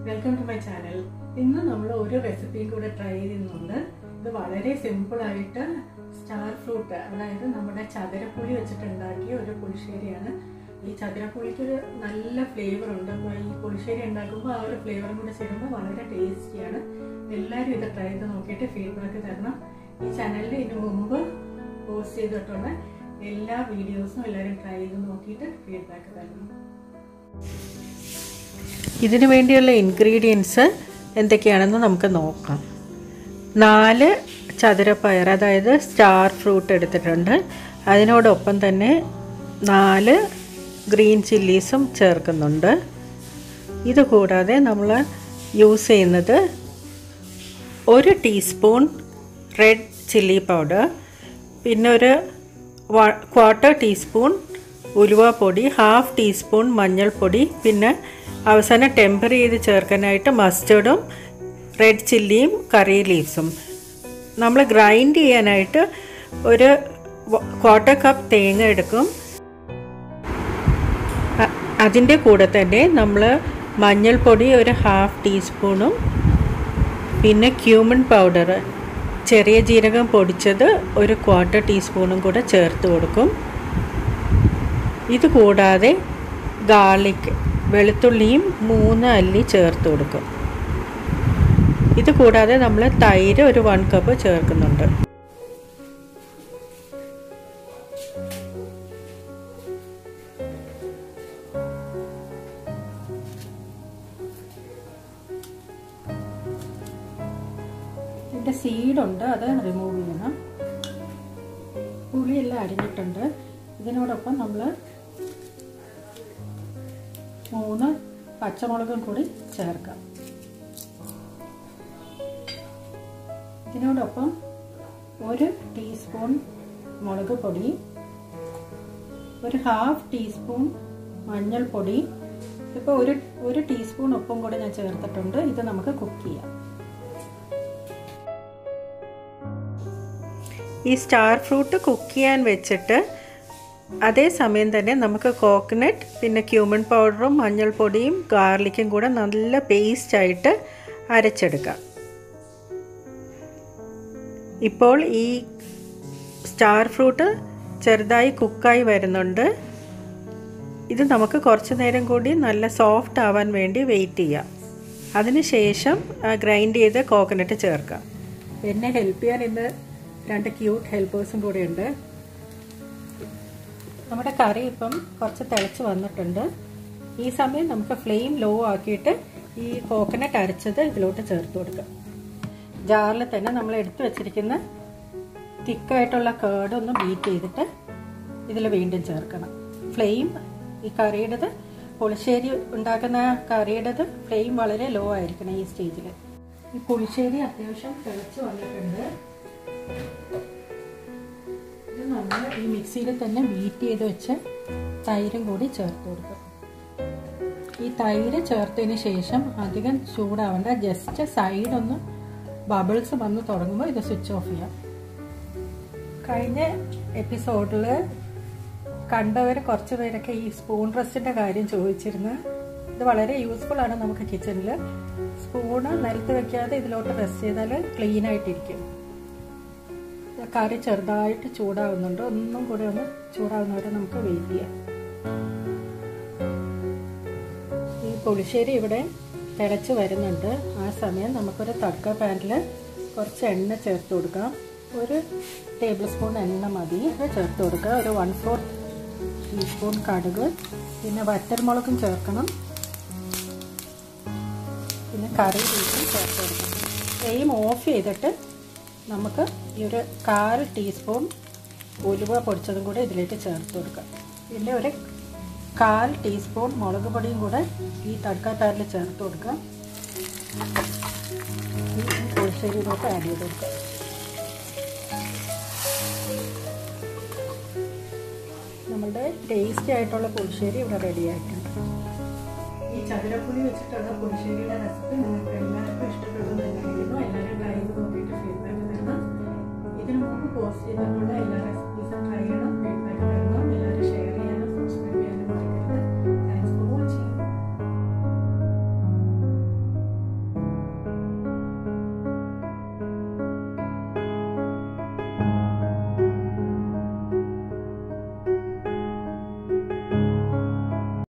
welcome to my channel ഇന്ന് നമ്മൾ ഒരു റെസിപ്പിയും കൂടെ ട്രൈ ചെയ്യുന്നുണ്ട് ഇത് വളരെ സിമ്പിളായിട്ട് സ്റ്റാർ ഫ്രൂട്ട് അതായത് നമ്മുടെ ചതുരപ്പുളി വെച്ചിട്ട് ഉണ്ടാക്കിയ ഒരു പുളിശ്ശേരിയാണ് ഈ ചതുരപ്പുളിക്ക് ഒരു നല്ല ഫ്ലേവർ ഉണ്ട് അപ്പോൾ ഈ പുളിശ്ശേരി ഉണ്ടാക്കുമ്പോൾ ആ ഒരു ഫ്ലേവറും കൂടെ ചേരുമ്പോൾ വളരെ ടേസ്റ്റിയാണ് എല്ലാവരും ഇത് ട്രൈ ചെയ്ത് നോക്കിയിട്ട് ഫീഡ്ബാക്ക് തരണം ഈ ചാനലിൽ ഇതിനു മുമ്പ് പോസ്റ്റ് ചെയ്തിട്ടുള്ള എല്ലാ വീഡിയോസും എല്ലാവരും ട്രൈ ചെയ്ത് നോക്കിയിട്ട് ഫീഡ്ബാക്ക് തരണം ഇതിനു വേണ്ടിയുള്ള ഇൻഗ്രീഡിയൻസ് എന്തൊക്കെയാണെന്ന് നമുക്ക് നോക്കാം നാല് ചതുരപ്പയർ അതായത് സ്റ്റാർ ഫ്രൂട്ട് എടുത്തിട്ടുണ്ട് അതിനോടൊപ്പം തന്നെ നാല് ഗ്രീൻ ചില്ലീസും ചേർക്കുന്നുണ്ട് ഇത് കൂടാതെ നമ്മൾ യൂസ് ചെയ്യുന്നത് ഒരു ടീസ്പൂൺ റെഡ് ചില്ലി പൗഡർ പിന്നെ ഒരു ക്വാർട്ടർ ടീസ്പൂൺ ഉലുവപ്പൊടി ഹാഫ് ടീസ്പൂൺ മഞ്ഞൾപ്പൊടി പിന്നെ അവസാനം ടെമ്പർ ചെയ്ത് ചേർക്കാനായിട്ട് മസ്റ്റർഡും റെഡ് ചില്ലിയും കറി ലീവ്സും നമ്മൾ ഗ്രൈൻഡ് ചെയ്യാനായിട്ട് ഒരു ക്വാർട്ടർ കപ്പ് തേങ്ങ എടുക്കും അതിൻ്റെ കൂടെ തന്നെ നമ്മൾ മഞ്ഞൾപ്പൊടി ഒരു ഹാഫ് ടീസ്പൂണും പിന്നെ ക്യൂമൺ പൗഡർ ചെറിയ ജീരകം പൊടിച്ചത് ഒരു ക്വാർട്ടർ ടീസ്പൂണും കൂടെ ചേർത്ത് കൊടുക്കും ഇത് കൂടാതെ ഗാർലിക് വെളുത്തുള്ളിയും മൂന്ന് അല്ലി ചേർത്ത് കൊടുക്കും ഇത് കൂടാതെ നമ്മൾ തൈര് ഒരു വൺ കപ്പ് ചേർക്കുന്നുണ്ട് ഇതിൻ്റെ സീഡുണ്ട് അത് റിമൂവ് ചെയ്യണം പുളിയെല്ലാം അരിഞ്ഞിട്ടുണ്ട് ഇതിനോടൊപ്പം നമ്മൾ മൂന്ന് പച്ചമുളകും കൂടി ചേർക്കാം ഇതിനോടൊപ്പം ഒരു ടീസ്പൂൺ മുളക് പൊടി ഒരു ഹാഫ് ടീസ്പൂൺ മഞ്ഞൾപ്പൊടി ഇപ്പോൾ ഒരു ഒരു ടീസ്പൂൺ ഉപ്പും കൂടി ഞാൻ ചേർത്തിട്ടുണ്ട് ഇത് നമുക്ക് കുക്ക് ചെയ്യാം ഈ സ്റ്റാർ ഫ്രൂട്ട് കുക്ക് ചെയ്യാൻ വെച്ചിട്ട് അതേസമയം തന്നെ നമുക്ക് കോക്കനട്ട് പിന്നെ ക്യൂമൺ പൗഡറും മഞ്ഞൾപ്പൊടിയും ഗാർലിക്കും കൂടെ നല്ല പേസ്റ്റായിട്ട് അരച്ചെടുക്കാം ഇപ്പോൾ ഈ സ്റ്റാർ ഫ്രൂട്ട് ചെറുതായി കുക്കായി വരുന്നുണ്ട് ഇത് നമുക്ക് കുറച്ച് നേരം കൂടി നല്ല സോഫ്റ്റ് ആവാൻ വേണ്ടി വെയിറ്റ് ചെയ്യാം അതിനുശേഷം ഗ്രൈൻഡ് ചെയ്ത് കോക്കനട്ട് ചേർക്കാം എന്നെ ഹെൽപ്പ് ചെയ്യാൻ ഇന്ന് രണ്ട് ക്യൂട്ട് ഹെൽപ്പേഴ്സും കൂടെ ഉണ്ട് നമ്മുടെ കറി ഇപ്പം കുറച്ച് തിളച്ച് വന്നിട്ടുണ്ട് ഈ സമയം നമുക്ക് ഫ്ലെയിം ലോ ആക്കിയിട്ട് ഈ കോക്കനട്ട് അരച്ചത് ഇതിലോട്ട് ചേർത്ത് കൊടുക്കാം ജാറിൽ തന്നെ നമ്മൾ എടുത്തു വെച്ചിരിക്കുന്ന തിക്കായിട്ടുള്ള കേർഡ് ഒന്ന് ബീറ്റ് ചെയ്തിട്ട് ഇതിൽ വീണ്ടും ചേർക്കണം ഫ്ലെയിം ഈ കറിയുടേത് പുളിശ്ശേരി ഉണ്ടാക്കുന്ന കറിയുടേത് ഫ്ലെയിം വളരെ ലോ ആയിരിക്കണം ഈ സ്റ്റേജിൽ ഈ പുളിശ്ശേരി അത്യാവശ്യം തിളച്ച് വന്നിട്ടുണ്ട് ഇത് നമ്മൾ ഈ മിക്സിയിൽ തന്നെ ബീറ്റ് ചെയ്ത് വെച്ച് തൈരും കൂടി ചേർത്ത് കൊടുക്കും ഈ തൈര് ചേർത്തതിന് ശേഷം അധികം ചൂടാവേണ്ട ജസ്റ്റ് സൈഡ് ഒന്ന് ബബിൾസ് വന്ന് തുടങ്ങുമ്പോൾ ഇത് സ്വിച്ച് ഓഫ് ചെയ്യാം കഴിഞ്ഞ എപ്പിസോഡിൽ കണ്ടവർ കുറച്ച് പേരൊക്കെ ഈ സ്പൂൺ റെസ്റ്റിൻ്റെ കാര്യം ചോദിച്ചിരുന്നു ഇത് വളരെ യൂസ്ഫുൾ ആണ് നമുക്ക് കിച്ചണിൽ സ്പൂണ് നിലത്ത് വെക്കാതെ ഇതിലോട്ട് റെസ്റ്റ് ചെയ്താൽ ക്ലീൻ ആയിട്ടിരിക്കും കറി ചെറുതായിട്ട് ചൂടാവുന്നുണ്ട് ഒന്നും കൂടി ഒന്ന് ചൂടാവുന്നവരെ നമുക്ക് വെയിറ്റ് ചെയ്യാം ഈ പുളിശ്ശേരി ഇവിടെ തിളച്ച് വരുന്നുണ്ട് ആ സമയം നമുക്കൊരു തക്ക പാനിൽ കുറച്ച് എണ്ണ ചേർത്ത് കൊടുക്കാം ഒരു ടേബിൾ സ്പൂൺ എണ്ണ മതി ഇത് ചേർത്ത് കൊടുക്കുക ഒരു വൺ ഫോർത്ത് ടീസ്പൂൺ കടുക് പിന്നെ വറ്റൽമുളകും ചേർക്കണം പിന്നെ കറി ലീഫും ചേർത്ത് കൊടുക്കണം ഫ്ലെയിം ഓഫ് ചെയ്തിട്ട് നമുക്ക് ഈ ഒരു കാൽ ടീസ്പൂൺ ഉലുവ പൊടിച്ചതും കൂടെ ഇതിലേക്ക് ചേർത്ത് കൊടുക്കാം പിന്നെ ഒരു കാൽ ടീസ്പൂൺ മുളക് പൊടിയും കൂടെ ഈ തടുക്ക പാനിൽ ചേർത്ത് കൊടുക്കാം ഈ പുളിശ്ശേരിയിലോട്ട് ആഡ് ചെയ്ത് കൊടുക്കാം നമ്മളുടെ ടേസ്റ്റി ആയിട്ടുള്ള പുളിശ്ശേരി ഇവിടെ റെഡി ആയിട്ടുണ്ട് ഈ ചതുരപ്പുളി വെച്ചിട്ടുള്ള പുളിശ്ശേരിയുടെ റെസിപ്പി നിങ്ങൾക്ക് എല്ലാവർക്കും ഇഷ്ടപ്പെടുന്നു എന്നായിരുന്നു എല്ലാവരും ട്രൈ ചെയ്ത് നോക്കിയിട്ട് ഫീഡ്ബാക്ക് തരണം ഇതിനു മുമ്പ് പോസ്റ്റ് ചെയ്തിട്ടുള്ള എല്ലാ റെസിപ്പീസും ട്രൈ ചെയ്യണം ഫീഡ്ബാക്ക് തരണം എല്ലാവരും